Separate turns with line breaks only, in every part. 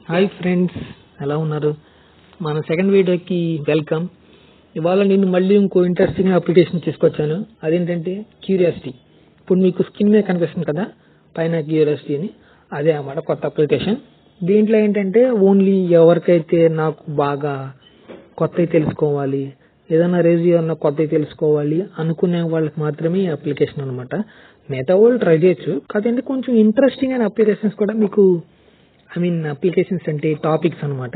hi friends ఎలా ఉన్నారు మన సెకండ్ వీడియోకి వెల్కమ్ ఇవాళ నేను మళ్ళీ ఇంకో ఇంట్రెస్టింగ్ అప్లికేషన్ తీసుకొచ్చాను అదేంటంటే క్యూరియాసిటీ ఇప్పుడు మీకు స్క్రీన్ మీద కనిపిస్తుంది కదా పైన క్యూరియాసిటీ అని అదే అన్నమాట కొత్త అప్లికేషన్ దీంట్లో ఏంటంటే ఓన్లీ ఎవరికైతే నాకు బాగా కొత్తవి తెలుసుకోవాలి ఏదైనా రేజ్ ఏమన్నా కొత్తవి తెలుసుకోవాలి అనుకునే వాళ్ళకి మాత్రమే ఈ అప్లికేషన్ అనమాట మిగతా వాళ్ళు ట్రై చేయొచ్చు కాదంటే కొంచెం ఇంట్రెస్టింగ్ అయిన అప్లికేషన్స్ కూడా మీకు ఐ మీన్ అప్లికేషన్స్ అంటే టాపిక్స్ అనమాట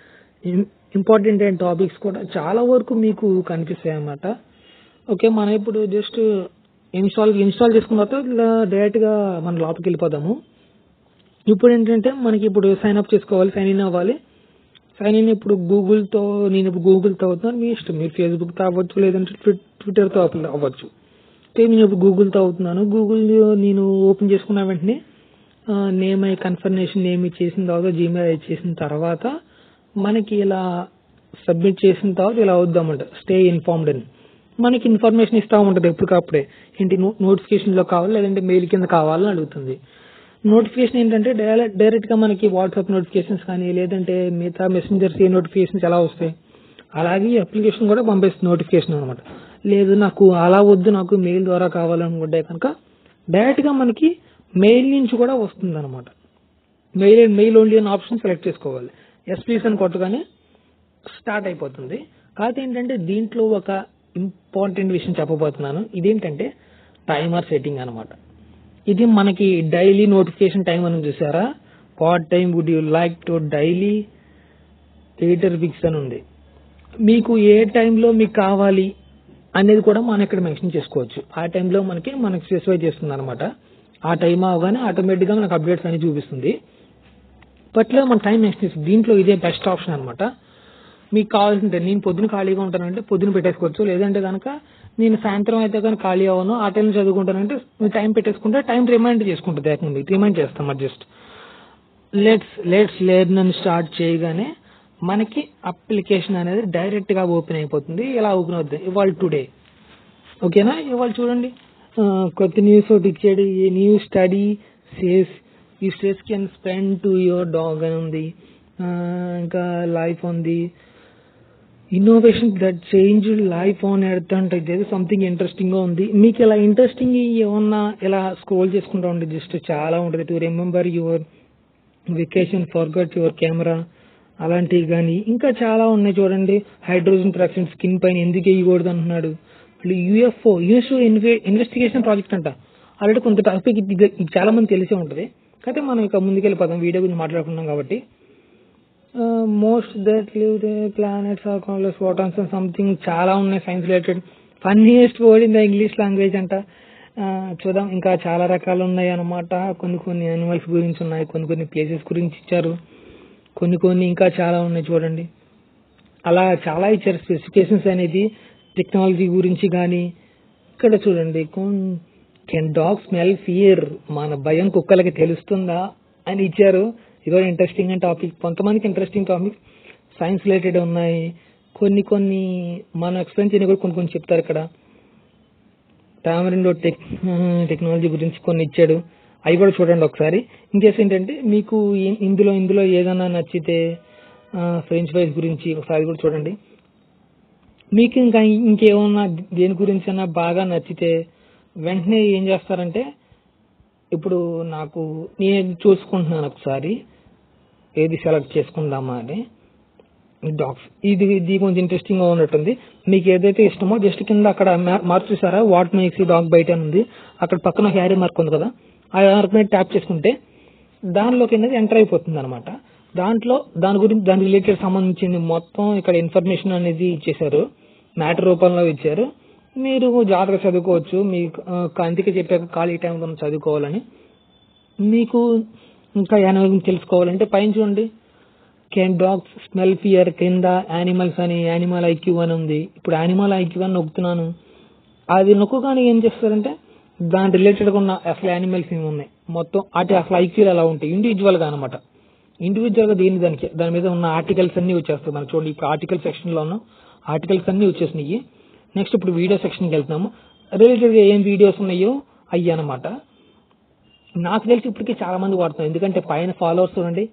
ఇంపార్టెంట్ అయిన టాపిక్స్ కూడా చాలా వరకు మీకు కనిపిస్తాయి అన్నమాట ఓకే మనం ఇప్పుడు జస్ట్ ఇన్స్టాల్ ఇన్స్టాల్ చేసుకున్న తర్వాత ఇలా డైరెక్ట్గా మన లోపలికి వెళ్ళిపోదాము ఇప్పుడు ఏంటంటే మనకి ఇప్పుడు సైన్ అప్ చేసుకోవాలి సైన్ ఇన్ అవ్వాలి సైన్ ఇన్ ఇప్పుడు గూగుల్తో నేను ఇప్పుడు గూగుల్తో అవుతున్నాను మీ ఇష్టం మీరు ఫేస్బుక్తో అవ్వచ్చు లేదంటే ట్విట్ ట్విట్టర్తో అవ్వచ్చు అయితే నేను ఇప్పుడు గూగుల్తో అవుతున్నాను గూగుల్ నేను ఓపెన్ చేసుకున్న వెంటనే నేమ్ అయి కన్ఫర్మేషన్ నేమ్ చేసిన తర్వాత జీమెయిల్ చేసిన తర్వాత మనకి ఇలా సబ్మిట్ చేసిన తర్వాత ఇలా అవుద్దామంట స్టే ఇన్ఫార్మ్డ్ అని మనకి ఇన్ఫర్మేషన్ ఇస్తూ ఉంటుంది ఎప్పటికప్పుడే ఏంటి నోటిఫికేషన్లో కావాలి లేదంటే మెయిల్ కింద కావాలని అడుగుతుంది నోటిఫికేషన్ ఏంటంటే డైరెక్ట్ డైరెక్ట్గా మనకి వాట్సాప్ నోటిఫికేషన్స్ కానీ లేదంటే మిగతా మెసెంజర్స్ ఏ నోటిఫికేషన్స్ ఎలా వస్తాయి అలాగే అప్లికేషన్ కూడా పంపిస్తుంది నోటిఫికేషన్ అనమాట లేదు నాకు అలా వద్దు నాకు మెయిల్ ద్వారా కావాలనుకుంటే కనుక డైరెక్ట్గా మనకి మెయిల్ నుంచి కూడా వస్తుంది అనమాట మెయిల్ మెయిల్ ఓన్లీ అని ఆప్షన్ సెలెక్ట్ చేసుకోవాలి ఎస్ ప్లీజ్ అని కొట్టగానే స్టార్ట్ అయిపోతుంది కాకపోతే ఏంటంటే దీంట్లో ఒక ఇంపార్టెంట్ విషయం చెప్పబోతున్నాను ఇదేంటంటే టైమర్ సెట్టింగ్ అనమాట ఇది మనకి డైలీ నోటిఫికేషన్ టైం అని చూసారా what time would you like to daily ఎయిటర్ ఫిక్స్ అని ఉంది మీకు ఏ టైంలో మీకు కావాలి అనేది కూడా మనం ఇక్కడ మెన్షన్ చేసుకోవచ్చు ఆ టైంలో మనకి మనకి స్పెసిఫై చేస్తుంది అనమాట ఆ టైం అవగానే ఆటోమేటిక్గా మనకు అప్డేట్స్ అని చూపిస్తుంది బట్లో మన టైం మెన్షన్ చేస్తుంది దీంట్లో ఇదే బెస్ట్ ఆప్షన్ అనమాట మీకు కావాల్సింటే నేను పొద్దున ఖాళీగా ఉంటానంటే పొద్దున పెట్టేసుకోవచ్చు లేదంటే కనుక నేను సాయంత్రం అయితే కానీ ఖాళీ అవ్వను ఆ టైంలో చదువుకుంటానంటే మీరు టైం పెట్టేసుకుంటే టైం రిమైండ్ చేసుకుంటుంది ఏకంగా రిమైండ్ చేస్తాం మరి జస్ట్ లెట్స్ లెట్స్ లెర్న్ అని స్టార్ట్ చేయగానే మనకి అప్లికేషన్ అనేది డైరెక్ట్గా ఓపెన్ అయిపోతుంది ఇలా ఓపెన్ అవుతుంది ఇవాళ టుడే ఓకేనా ఇవాళ చూడండి కొత్త న్యూస్ ఒకటి ఇచ్చాడు ఈ న్యూ స్టడీ సేస్ ఈ stress can spend to your dog అని ఉంది ఇంకా లైఫ్ ఉంది innovation that change life on earth అంటే ఇదేదో సంథింగ్ ఇంట్రెస్టింగ్ గా ఉంది మీకు ఇలా ఇంట్రెస్టింగ్ ఏమన్నా ఇలా స్క్రోల్ చేసుకుంటా ఉంటే జస్ట్ చాలా ఉంటుంది to remember your vacation forget your camera అలాంటివి కానీ ఇంకా చాలా ఉన్నాయి చూడండి హైడ్రోజన్ ప్రొడక్షన్ స్కిన్ పైన ఎందుకు వేయకూడదు అంటున్నాడు మళ్ళీ యూఎఫ్ఓ యూఎస్ఓ ఇన్వెస్టిగేషన్ ప్రాజెక్ట్ అంట ఆల్రెడీ కొంత టాపిక్ ఇది చాలా మంది తెలిసే ఉంటుంది అయితే మనం ఇక ముందుకెళ్ళిపోతాం వీడియో గురించి మాట్లాడుకున్నాం కాబట్టి most that live they planets are కాన్లెస్ వాటాన్స్ సంథింగ్ చాలా ఉన్నాయి science related funniest word in the English language అంట చూద్దాం ఇంకా చాలా రకాలు ఉన్నాయి అనమాట కొన్ని కొన్ని యానిమల్స్ గురించి ఉన్నాయి కొన్ని కొన్ని ప్లేసెస్ గురించి ఇచ్చారు కొన్ని కొన్ని ఇంకా చాలా ఉన్నాయి చూడండి అలా చాలా ఇచ్చారు స్పెసిఫికేషన్స్ అనేది టెక్నాలజీ గురించి కానీ ఇక్కడ చూడండి కెన్ డాగ్ స్మెల్ ఫియర్ మన భయం కుక్కలకి తెలుస్తుందా అని ఇచ్చారు ఇది కూడా ఇంట్రెస్టింగ్ అండ్ టాపిక్ కొంతమందికి ఇంట్రెస్టింగ్ టాపిక్ సైన్స్ రిలేటెడ్ ఉన్నాయి కొన్ని కొన్ని మన ఎక్స్ప్లెయిన్ చేయని కూడా కొన్ని కొన్ని చెప్తారు ఇక్కడ టామరిండో టెక్ టెక్నాలజీ గురించి కొన్ని ఇచ్చాడు అవి కూడా చూడండి ఒకసారి ఇంకేస్ ఏంటంటే మీకు ఇందులో ఇందులో ఏదైనా నచ్చితే ఫ్రెంచ్ ఫ్రైస్ గురించి ఒకసారి కూడా చూడండి మీకు ఇంకా ఇంకేమన్నా దేని గురించి అయినా బాగా నచ్చితే వెంటనే ఏం చేస్తారంటే ఇప్పుడు నాకు నేను చూసుకుంటున్నాను ఒకసారి ఏది సెలెక్ట్ చేసుకుందామా అని డాగ్స్ ఇది ఇది కొంచెం ఇంట్రెస్టింగ్ గా ఉన్నట్టుంది మీకు ఏదైతే ఇష్టమో జస్ట్ కింద అక్కడ మార్క్ చూసారా వాట్ మేక్స్ ఈ డాగ్ బయట ఉంది అక్కడ పక్కన హ్యారీ మార్క్ ఉంది కదా ఆ మార్క్ మీద ట్యాప్ చేసుకుంటే దానిలోకి అనేది ఎంటర్ అయిపోతుంది అనమాట దాంట్లో దాని గురించి దాని రిలేటెడ్ సంబంధించింది మొత్తం ఇక్కడ ఇన్ఫర్మేషన్ అనేది ఇచ్చేశారు మ్యాటర్ రూపంలో ఇచ్చారు మీరు జాగ్రత్తగా చదువుకోవచ్చు మీకు అందుకే చెప్పాక ఖాళీ టైంలో చదువుకోవాలని మీకు ఇంకా యానిమల్ తెలుసుకోవాలంటే పైన చూడండి కెన్ డాగ్స్ స్మెల్ ఫియర్ కింద యానిమల్స్ అని యానిమల్ ఐక్యూ అని ఉంది ఇప్పుడు యానిమల్ ఐక్యూ అని నొక్కుతున్నాను అది నొక్కగానే ఏం చేస్తారంటే దాని రిలేటెడ్గా ఉన్న అసలు యానిమల్స్ ఏమి ఉన్నాయి మొత్తం అటు అసలు ఐక్యూలు ఎలా ఉంటాయి ఇండివిజువల్గా అనమాట ఇండివిజువల్గా దేని దానికి దాని మీద ఉన్న ఆర్టికల్స్ అన్ని వచ్చేస్తాయి మనకి చూడండి ఇప్పుడు ఆర్టికల్ సెక్షన్లో ఉన్న ఆర్టికల్స్ అన్ని వచ్చేసినాయి నెక్స్ట్ ఇప్పుడు వీడియో సెక్షన్కి వెళ్తున్నాము రిలేటెడ్గా ఏం వీడియోస్ ఉన్నాయో అయ్యి అనమాట నాకు తెలిసి ఇప్పటికీ చాలా మంది వాడుతున్నారు ఎందుకంటే పైన ఫాలోవర్స్ చూడండి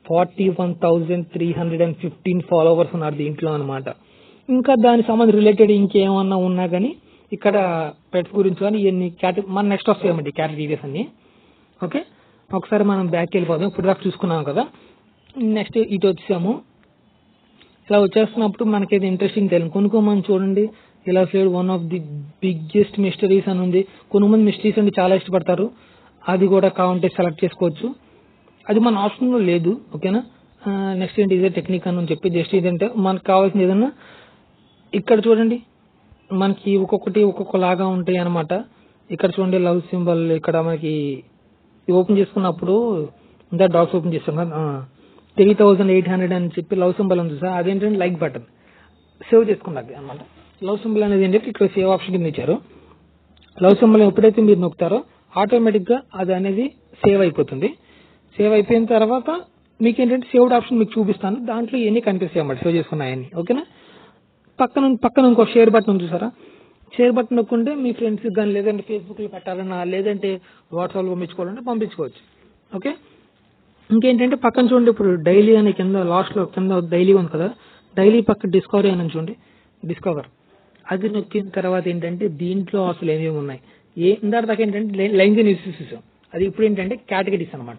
forty one thousand three hundred and fifteen followers ఉన్నారు దీంట్లో అనమాట ఇంకా దానికి సంబంధించి రిలేటెడ్ ఇంకేమన్నా ఉన్నా కానీ ఇక్కడ పెట్స్ గురించి కానీ ఇవన్నీ క్యాట మన నెక్స్ట్ వస్తాయన్నమాట కేటగిరీస్ అన్ని ఓకే ఒకసారి మనం బ్యాక్ వెళ్ళిపోదాం ఇప్పుడు దాకా చూసుకున్నాం కదా నెక్స్ట్ ఇటు వచ్చాము ఇలా వచ్చేస్తున్నప్పుడు మనకి ఇది ఇంట్రెస్టింగ్ తెలియదు కొనుక్కోమని చూడండి ఇలా side one of the biggest mysteries అని ఉంది కొంతమంది మిస్టరీస్ అంటే చాలా ఇష్టపడతారు అది కూడా కావాలంటే సెలెక్ట్ చేసుకోవచ్చు అది మన ఆప్షన్లో లేదు ఓకేనా నెక్స్ట్ ఏంటి ఇదే టెక్నిక్ అని చెప్పి జస్ట్ ఇదంటే మనకు కావాల్సింది ఏదన్నా ఇక్కడ చూడండి మనకి ఒక్కొక్కటి ఒక్కొక్క లాగా ఉంటాయి అనమాట ఇక్కడ చూడండి లవ్ సింబల్ ఇక్కడ మనకి ఓపెన్ చేసుకున్నప్పుడు ఇంకా డాక్స్ ఓపెన్ చేస్తాం కదా త్రీ థౌజండ్ ఎయిట్ హండ్రెడ్ అని చెప్పి లవ్ సింబల్ ఉంది సార్ అదేంటంటే లైక్ బటన్ సేవ్ చేసుకున్నది అనమాట లవ్ సింబల్ అనేది ఏంటంటే ఇక్కడ సేవ్ ఆప్షన్ కింద ఇచ్చారు లవ్ సింబల్ ఎప్పుడైతే మీరు నొక్కుతారో ఆటోమేటిక్ గా అది అనేది సేవ్ అయిపోతుంది సేవ్ అయిపోయిన తర్వాత మీకు ఏంటంటే సేవ్డ్ ఆప్షన్ మీకు చూపిస్తాను దాంట్లో ఇవన్నీ కనిపిస్తాయి అన్నమాట సేవ్ చేసుకున్నాయని ఓకేనా పక్కన పక్కన ఇంకో షేర్ బటన్ ఉంది చూసారా షేర్ బటన్ నొక్కుంటే మీ ఫ్రెండ్స్ కానీ లేదంటే ఫేస్బుక్ లో పెట్టాలన్నా లేదంటే వాట్సాప్ లో పంపించుకోవాలంటే పంపించుకోవచ్చు ఓకే ఇంకేంటంటే పక్కన చూడండి ఇప్పుడు డైలీ అని కింద లాస్ట్ లో కింద డైలీ ఉంది కదా డైలీ పక్క డిస్కవరీ అని చూడండి డిస్కవర్ అది నొక్కిన తర్వాత ఏంటంటే దీంట్లో అసలు ఏమేమి ఉన్నాయి ఏ ఇందాక దాకా ఏంటంటే లైన్స్ న్యూస్ చూసాం అది ఇప్పుడు ఏంటంటే కేటగిరీస్ అనమాట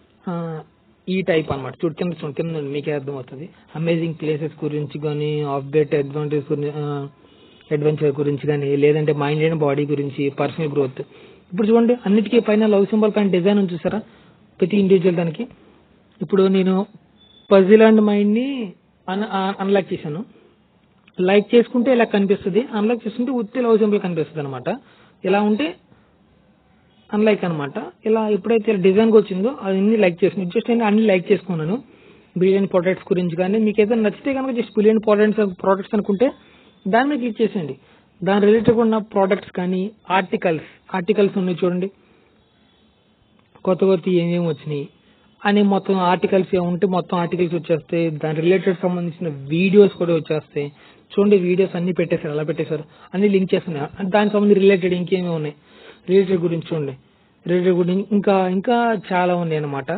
ఈ టైప్ అనమాట చూడు కింద చూడు కింద మీకే అర్థమవుతుంది అమేజింగ్ ప్లేసెస్ గురించి కానీ అప్డేట్ అడ్వాంటేజ్ గురించి అడ్వెంచర్ గురించి కానీ లేదంటే మైండ్ అండ్ బాడీ గురించి పర్సనల్ గ్రోత్ ఇప్పుడు చూడండి అన్నిటికీ పైన లవ్ సింబల్ పైన డిజైన్ ఉంది చూసారా ప్రతి ఇండివిజువల్ దానికి ఇప్పుడు నేను పజిల్ అండ్ మైండ్ ని అన్లాక్ చేశాను లైక్ చేసుకుంటే ఇలా కనిపిస్తుంది అన్లాక్ చేసుకుంటే ఉత్తి లవ్ సింబల్ కనిపిస్తుంది అనమాట ఇలా ఉంటే అన్లైక్ అనమాట ఇలా ఎప్పుడైతే డిజైన్ వచ్చిందో అన్ని లైక్ చేసింది జస్ట్ నేను అన్ని లైక్ చేసుకున్నాను బిలియన్ ప్రొడక్ట్స్ గురించి కానీ మీకు ఏదైనా నచ్చితే కనుక జస్ట్ బిలియన్ ప్రొడక్ట్స్ ప్రొడక్ట్స్ అనుకుంటే దాని మీద క్లిక్ చేసేయండి దాని రిలేటెడ్ ఉన్న ప్రోడక్ట్స్ కానీ ఆర్టికల్స్ ఆర్టికల్స్ ఉన్నాయి చూడండి కొత్త కొత్త ఏమేమి వచ్చినాయి అని మొత్తం ఆర్టికల్స్ ఉంటే మొత్తం ఆర్టికల్స్ వచ్చేస్తాయి దాని రిలేటెడ్ సంబంధించిన వీడియోస్ కూడా వచ్చేస్తాయి చూడండి వీడియోస్ అన్ని పెట్టేశారు అలా పెట్టేశారు అన్ని లింక్ చేస్తున్నాయి దానికి సంబంధించి రిలేటెడ్ ఇంకేమీ ఉన్నాయి రిలేటెడ్ గురించి చూడండి రిలేటెడ్ గురించి ఇంకా ఇంకా చాలా ఉన్నాయి అన్నమాట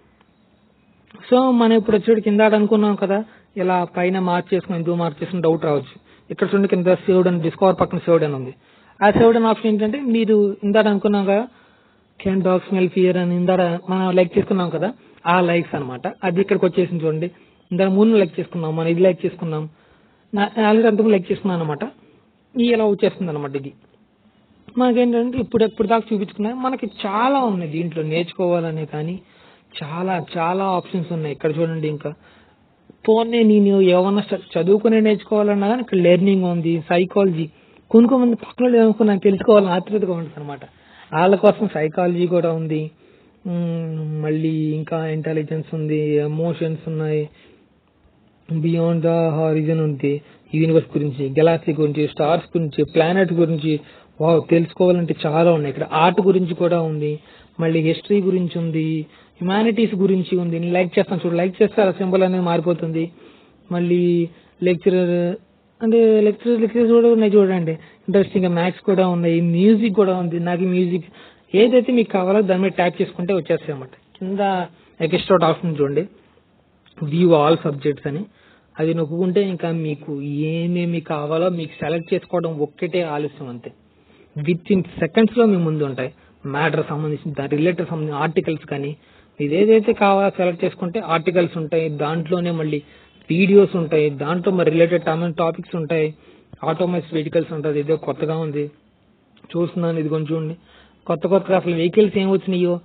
సో మనం ఇప్పుడు వచ్చేటి కింద అనుకున్నాం కదా ఇలా పైన మార్క్ చేసుకుని ఎందుకు మార్క్ చేసుకుని డౌట్ రావచ్చు ఇక్కడ చూడండి కింద సేవ్డ్ అని డిస్కవర్ పక్కన సేవ్డ్ అని ఉంది ఆ సేవ్డ్ అని ఆప్షన్ ఏంటంటే మీరు ఇందాక అనుకున్నాం కదా కెన్ డాగ్ స్మెల్ ఫియర్ అని ఇందాక మనం లైక్ చేసుకున్నాం కదా ఆ లైక్స్ అన్నమాట అది ఇక్కడికి వచ్చేసింది చూడండి ఇందాక మూడు లైక్ చేసుకున్నాం మనం ఇది లైక్ చేసుకున్నాం ఆల్రెడీ అంతకు లైక్ చేసుకున్నాం అనమాట ఈ ఇలా వచ్చేస్తుంది అనమాట ఇది మనకేంటంటే ఇప్పుడు ఇప్పుడు దాకా చూపించుకున్నాయి మనకి చాలా ఉన్నాయి దీంట్లో నేర్చుకోవాలనే కానీ చాలా చాలా ఆప్షన్స్ ఉన్నాయి ఇక్కడ చూడండి ఇంకా పోనీ నేను ఏమన్నా చ- చదువుకునే నేర్చుకోవాలన్నా కానీ ఇక్కడ లెర్నింగ్ ఉంది సైకాలజీ కొన్ని కొంతమంది పక్కన ఏమనుకున్నా తెలుసుకోవాలని ఆతృతగా ఉంటుంది అనమాట వాళ్ళ కోసం సైకాలజీ కూడా ఉంది మ్మ్, మళ్ళీ ఇంకా ఇంటెలిజెన్స్ ఉంది ఎమోషన్స్ ఉన్నాయి బియాండ్ ద హారిజన్ ఉంది యూనివర్స్ గురించి గెలాక్సీ గురించి స్టార్స్ గురించి ప్లానెట్ గురించి వావ్ తెలుసుకోవాలంటే చాలా ఉన్నాయి ఇక్కడ ఆర్ట్ గురించి కూడా ఉంది మళ్ళీ హిస్టరీ గురించి ఉంది హ్యుమానిటీస్ గురించి ఉంది నేను లైక్ చేస్తాను చూడు లైక్ చేస్తే ఆ సింబల్ అనేది మారిపోతుంది మళ్ళీ లెక్చరర్ అంటే లెక్చరర్ లెక్చరర్స్ కూడా ఉన్నాయి చూడండి ఇంట్రెస్టింగ్ గా మ్యాథ్స్ కూడా ఉన్నాయి మ్యూజిక్ కూడా ఉంది నాకు మ్యూజిక్ ఏదైతే మీకు కావాలో దాని మీద ట్యాగ్ చేసుకుంటే వచ్చేస్తాయి అన్నమాట కింద ఎక్స్ట్రా ఆప్షన్ చూడండి వ్యూ ఆల్ సబ్జెక్ట్స్ అని అది నొక్కుంటే ఇంకా మీకు ఏమేమి కావాలో మీకు సెలెక్ట్ చేసుకోవడం ఒక్కటే ఆలస్యం అంతే విత్ ఇన్ సెకండ్స్ లో మీ ముందు ఉంటాయి మ్యాటర్ సంబంధించిన దాని రిలేటెడ్ సంబంధించిన ఆర్టికల్స్ కానీ మీరు ఏదైతే కావాలో సెలెక్ట్ చేసుకుంటే ఆర్టికల్స్ ఉంటాయి దాంట్లోనే మళ్ళీ వీడియోస్ ఉంటాయి దాంట్లో మరి రిలేటెడ్ టాపిక్స్ ఉంటాయి ఆటోమేటిక్ వెహికల్స్ ఉంటుంది ఇదే కొత్తగా ఉంది చూస్తున్నాను ఇది కొంచెం చూడండి కొత్త కొత్తగా అసలు వెహికల్స్ ఏం వచ్చినాయో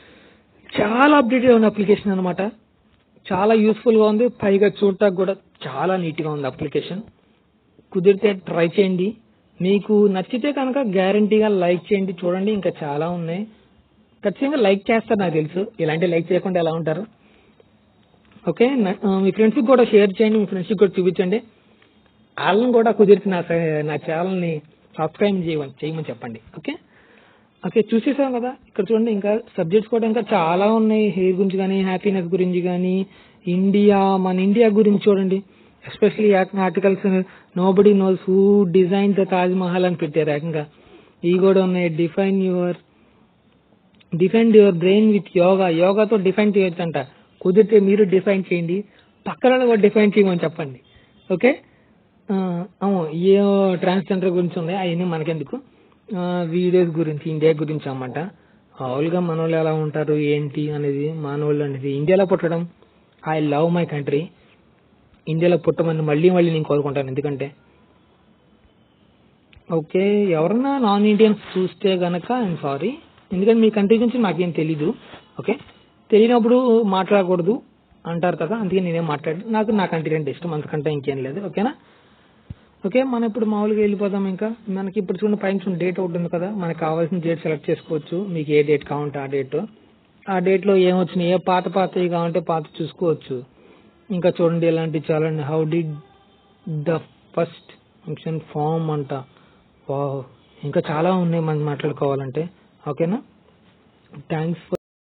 చాలా అప్డేటెడ్ ఉన్న అప్లికేషన్ అన్నమాట చాలా యూస్ఫుల్ గా ఉంది పైగా చూడటానికి కూడా చాలా నీట్ గా ఉంది అప్లికేషన్ కుదిరితే ట్రై చేయండి మీకు నచ్చితే కనుక గ్యారంటీగా లైక్ చేయండి చూడండి ఇంకా చాలా ఉన్నాయి ఖచ్చితంగా లైక్ చేస్తారు నాకు తెలుసు ఇలాంటి లైక్ చేయకుండా ఎలా ఉంటారు ఓకే నా- ఆ, మీ ఫ్రెండ్స్ కూడా షేర్ చేయండి మీ ఫ్రెండ్స్ కూడా చూపించండి వాళ్ళని కూడా కుదిరితే నా స- నా ఛానల్ ని సబ్స్క్రైబ్ చేయమని చేయమని చెప్పండి ఓకే ఓకే చూసేసాం కదా ఇక్కడ చూడండి ఇంకా సబ్జెక్ట్స్ కూడా ఇంకా చాలా ఉన్నాయి హెయిర్ గురించి కానీ హ్యాపీనెస్ గురించి కానీ ఇండియా మన ఇండియా గురించి చూడండి especially articles nobody knows who design the Taj Mahal అని పెట్టారు ఏకంగా ఇవి కూడా ఉన్నాయి define your defend your brain with yoga యోగాతో డిఫైన్ చేయొచ్చు అంట కుదిరితే మీరు డిఫైన్ చేయండి పక్కన కూడా డిఫైన్ చేయమని చెప్పండి ఓకే ఆ, అవును ఏ ట్రాన్స్జెండర్ గురించి ఉన్నాయి అవన్నీ మనకెందుకు వీడియోస్ గురించి ఇండియా గురించి అన్నమాట మామూలుగా మనోళ్ళు ఎలా ఉంటారు ఏంటి అనేది మానవుళ్ళు అనేది ఇండియాలో పుట్టడం ఐ లవ్ మై కంట్రీ ఇండియాలో పుట్టమని మళ్ళీ మళ్ళీ నేను కోరుకుంటాను ఎందుకంటే ఓకే ఎవరన్నా నాన్ ఇండియన్స్ చూస్తే గనక ఐఎమ్ సారీ ఎందుకంటే మీ కంట్రీ గురించి నాకేం తెలీదు ఓకే తెలియనప్పుడు మాట్లాడకూడదు అంటారు కదా అందుకే నేనేం మాట్లాడి నాకు నా కంట్రీ అంటే ఇష్టం అంతకంటే ఇంకేం లేదు ఓకేనా ఓకే మనం ఇప్పుడు మామూలుగా వెళ్ళిపోదాం ఇంకా మనకి ఇప్పుడు చూడండి పైన చూడండి డేట్ ఒకటి ఉంది కదా మనకు కావాల్సిన డేట్ సెలెక్ట్ చేసుకోవచ్చు మీకు ఏ డేట్ కావాలంటే ఆ డేట్ ఆ డేట్లో ఏం వచ్చినాయి ఏ పాత పాతవి కావాలంటే పాత చూసుకోవచ్చు ఇంకా చూడండి ఇలాంటి చాలా how did the first function form అంట వావ్ ఇంకా చాలా ఉన్నాయి మనం మాట్లాడుకోవాలంటే ఓకేనా థ్యాంక్స్